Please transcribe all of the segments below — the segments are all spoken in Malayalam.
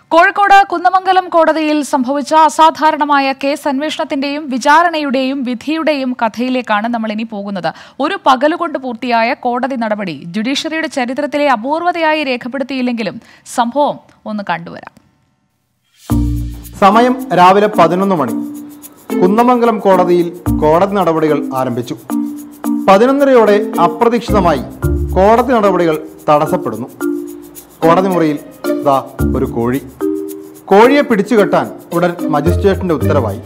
കോഴിക്കോട് കുന്നമംഗലം കോടതിയിൽ സംഭവിച്ച അസാധാരണമായ കേസ് അന്വേഷണത്തിന്റെയും വിചാരണയുടെയും വിധിയുടെയും കഥയിലേക്കാണ് നമ്മൾ ഇനി പോകുന്നത് ഒരു പകലുകൊണ്ട് പൂർത്തിയായ കോടതി നടപടി ജുഡീഷ്യറിയുടെ ചരിത്രത്തിലെ അപൂർവതയായി രേഖപ്പെടുത്തിയില്ലെങ്കിലും സംഭവം ഒന്ന് കണ്ടുവരാം സമയം രാവിലെ പതിനൊന്ന് മണി കുന്നമംഗലം കോടതിയിൽ കോടതി നടപടികൾ ആരംഭിച്ചു പതിനൊന്നരയോടെ അപ്രതീക്ഷിതമായി കോടതി നടപടികൾ തടസ്സപ്പെടുന്നു കോടതി മുറിയിൽ ദാ ഒരു കോഴി കോഴിയെ പിടിച്ചുകെട്ടാൻ ഉടൻ മജിസ്ട്രേറ്റിന്റെ ഉത്തരവായി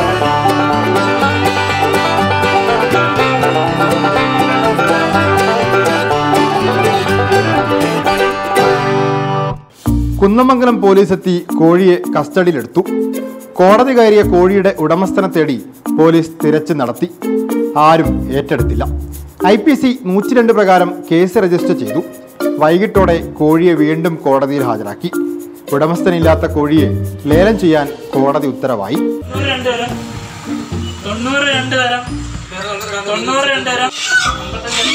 കുന്നമംഗലം പോലീസ് എത്തി കോഴിയെ കസ്റ്റഡിയിലെടുത്തു കോടതി കയറിയ കോഴിയുടെ ഉടമസ്ഥനെ തേടി പോലീസ് തിരച്ചിൽ നടത്തി ആരും ഏറ്റെടുത്തില്ല ഐ പി സി നൂറ്റിരണ്ട് പ്രകാരം കേസ് രജിസ്റ്റർ ചെയ്തു വൈകിട്ടോടെ കോഴിയെ വീണ്ടും കോടതിയിൽ ഹാജരാക്കി ഉടമസ്ഥനില്ലാത്ത കോഴിയെ ലേലം ചെയ്യാൻ കോടതി ഉത്തരവായി തൊണ്ണൂറ് രണ്ട് തരം തൊണ്ണൂറ് രണ്ട് തരം തൊണ്ണൂറ് രണ്ട് തരം അമ്പത്തഞ്ച്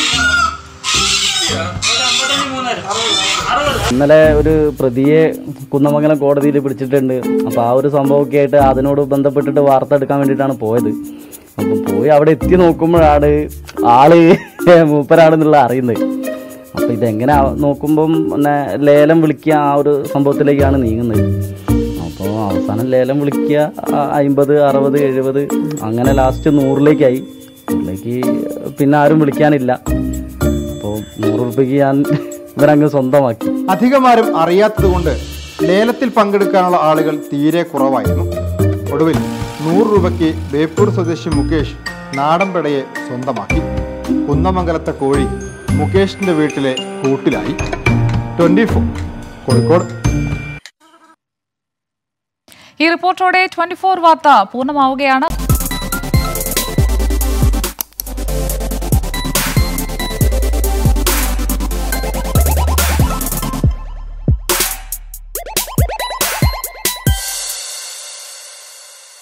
ഒരു അമ്പത്തഞ്ച് മൂന്ന് തരം അറുപത് ഇന്നലെ ഒരു പ്രതിയെ കുന്നമംഗലം കോടതിയിൽ പിടിച്ചിട്ടുണ്ട് അപ്പോൾ ആ ഒരു സംഭവമൊക്കെ ആയിട്ട് അതിനോട് ബന്ധപ്പെട്ടിട്ട് വാർത്ത എടുക്കാൻ വേണ്ടിയിട്ടാണ് പോയത് അപ്പം പോയി അവിടെ എത്തി നോക്കുമ്പോഴാണ് ആള് മൂപ്പരാണെന്നുള്ള അറിയുന്നത് അപ്പോൾ ഇതെങ്ങനെ നോക്കുമ്പം പിന്നെ ലേലം വിളിക്കുക ആ ഒരു സംഭവത്തിലേക്കാണ് നീങ്ങുന്നത് അപ്പോൾ അവസാനം ലേലം വിളിക്കുക അമ്പത് അറുപത് എഴുപത് അങ്ങനെ ലാസ്റ്റ് നൂറിലേക്കായി നൂറിലേക്ക് പിന്നെ ആരും വിളിക്കാനില്ല അപ്പോൾ നൂറ് റുപ്യക്ക് ഞാൻ ഇവരങ്ങ് സ്വന്തമാക്കി അധികമാരും അറിയാത്തതുകൊണ്ട് ലേലത്തിൽ പങ്കെടുക്കാനുള്ള ആളുകൾ തീരെ കുറവായിരുന്നു ഒടുവിൽ നൂറ് രൂപയ്ക്ക് ബേപ്പൂർ സ്വദേശി മുകേഷ് നാടൻപടയെ സ്വന്തമാക്കി കുന്നമംഗലത്തെ കോഴി മുകേഷിന്റെ വീട്ടിലെ കൂട്ടിലായി ട്വന്റി ഫോർ കോഴിക്കോട് ഈ റിപ്പോർട്ടോടെ ട്വന്റി ഫോർ വാർത്ത പൂർണ്ണമാവുകയാണ്